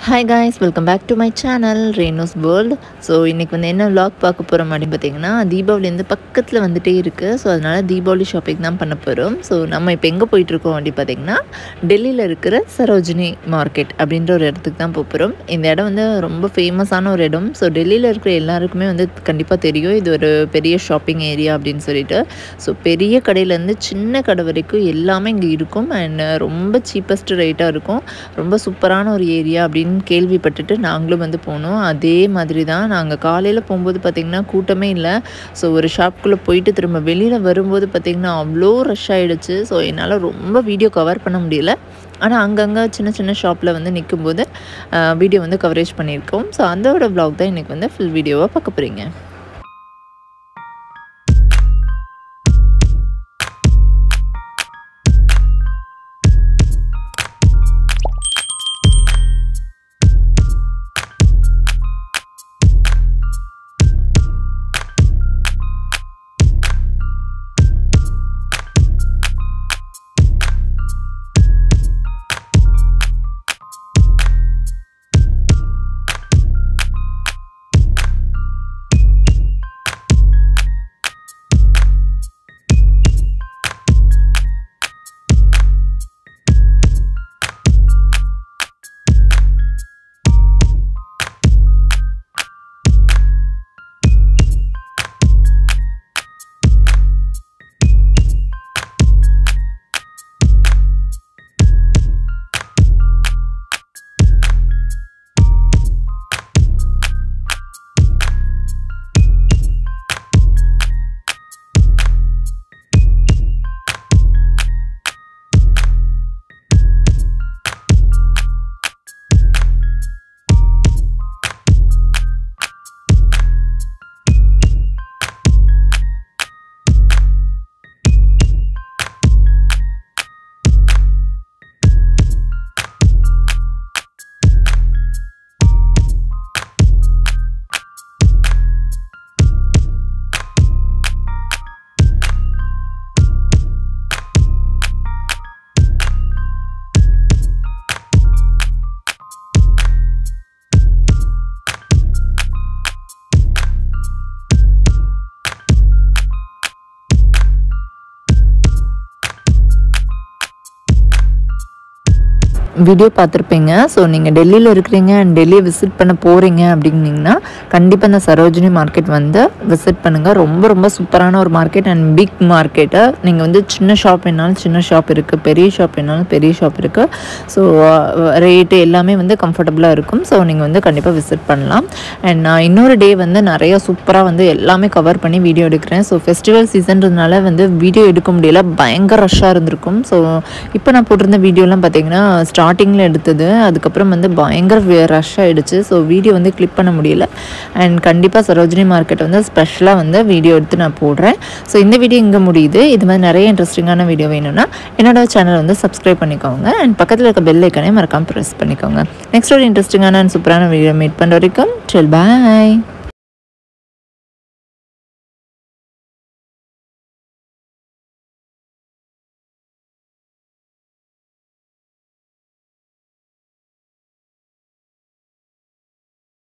hi guys welcome back to my channel Renos world so இன்றைக்கி வந்து என்ன vlog பார்க்க போகிறோம் அப்படின்னு பார்த்தீங்கன்னா தீபாவளி வந்து பக்கத்தில் வந்துட்டே இருக்குது ஸோ அதனால் தீபாவளி ஷாப்பிங் தான் பண்ண போகிறோம் ஸோ நம்ம இப்போ எங்கே போயிட்டுருக்கோம் அப்படின்னு பார்த்தீங்கன்னா டெல்லியில் இருக்கிற சரோஜினி மார்க்கெட் அப்படின்ற ஒரு இடத்துக்கு தான் போக போகிறோம் இந்த இடம் வந்து ரொம்ப ஃபேமஸான ஒரு இடம் ஸோ டெல்லியில் இருக்கிற எல்லாருக்குமே வந்து கண்டிப்பாக தெரியும் இது ஒரு பெரிய ஷாப்பிங் ஏரியா அப்படின்னு சொல்லிட்டு ஸோ பெரிய கடையிலேருந்து சின்ன கடை வரைக்கும் எல்லாமே இங்கே இருக்கும் அண்ட் ரொம்ப சீப்பஸ்ட் ரேட்டாக இருக்கும் ரொம்ப சூப்பரான ஒரு ஏரியா அப்படின்னு கேள்விப்பட்டுட்டு நாங்களும் வந்து போனோம் அதே மாதிரி தான் நாங்கள் காலையில் போகும்போது பார்த்திங்கன்னா கூட்டமே இல்லை ஸோ ஒரு ஷாப்குள்ளே போயிட்டு திரும்ப வெளியில் வரும்போது பார்த்திங்கன்னா அவ்வளோ ரஷ் ஆகிடுச்சு ஸோ என்னால் ரொம்ப வீடியோ கவர் பண்ண முடியல ஆனால் அங்கங்கே சின்ன சின்ன ஷாப்பில் வந்து நிற்கும்போது வீடியோ வந்து கவரேஜ் பண்ணியிருக்கோம் ஸோ அதோட vlog தான் இன்றைக்கி வந்து ஃபுல் வீடியோவாக பார்க்க போகிறீங்க வீடியோ பார்த்துருப்பீங்க ஸோ நீங்கள் டெல்லியில் இருக்கிறீங்க அண்ட் டெல்லியை விசிட் பண்ண போகிறீங்க அப்படின்னீங்கன்னா கண்டிப்பாக இந்த சரோஜினி மார்க்கெட் வந்து விசிட் பண்ணுங்கள் ரொம்ப ரொம்ப சூப்பரான ஒரு மார்க்கெட் அண்ட் பிக் மார்க்கெட்டு நீங்கள் வந்து சின்ன ஷாப் வேணாலும் சின்ன ஷாப் இருக்குது பெரிய ஷாப் வேணாலும் பெரிய ஷாப் இருக்குது ஸோ ரேட்டு எல்லாமே வந்து கம்ஃபர்டபுளாக இருக்கும் ஸோ நீங்கள் வந்து கண்டிப்பாக விசிட் பண்ணலாம் அண்ட் நான் இன்னொரு டே வந்து நிறையா சூப்பராக வந்து எல்லாமே கவர் பண்ணி வீடியோ எடுக்கிறேன் ஸோ ஃபெஸ்டிவல் சீசன்றதுனால வந்து வீடியோ எடுக்க முடியல பயங்கர ரஷ்ஷாக இருந்திருக்கும் ஸோ இப்போ நான் போட்டிருந்த வீடியோலாம் பார்த்தீங்கன்னா ஸ்டார்டிங்கில் எடுத்தது அதுக்கப்புறம் வந்து பயங்கர ரஷ் ஆகிடுச்சு ஸோ வீடியோ வந்து கிளிக் பண்ண முடியல அண்ட் கண்டிப்பாக சரோஜினி மார்க்கெட் வந்து ஸ்பெஷலாக வந்து வீடியோ எடுத்து நான் போடுறேன் ஸோ இந்த வீடியோ இங்கே முடியுது இது மாதிரி நிறைய இன்ட்ரெஸ்டிங்கான வீடியோ வேணும்னா என்னோட சேனல் வந்து சப்ஸ்கிரைப் பண்ணிக்கோங்க அண்ட் பக்கத்தில் இருக்க பெல் ஐக்கனே மறக்காமல் ப்ரெஸ் பண்ணிக்கோங்க நெக்ஸ்ட் ஒரு இன்ட்ரெஸ்டிங்கான அண்ட் சூப்பரான வீடியோ மீட் பண்ணுற வரைக்கும் செல் பாய்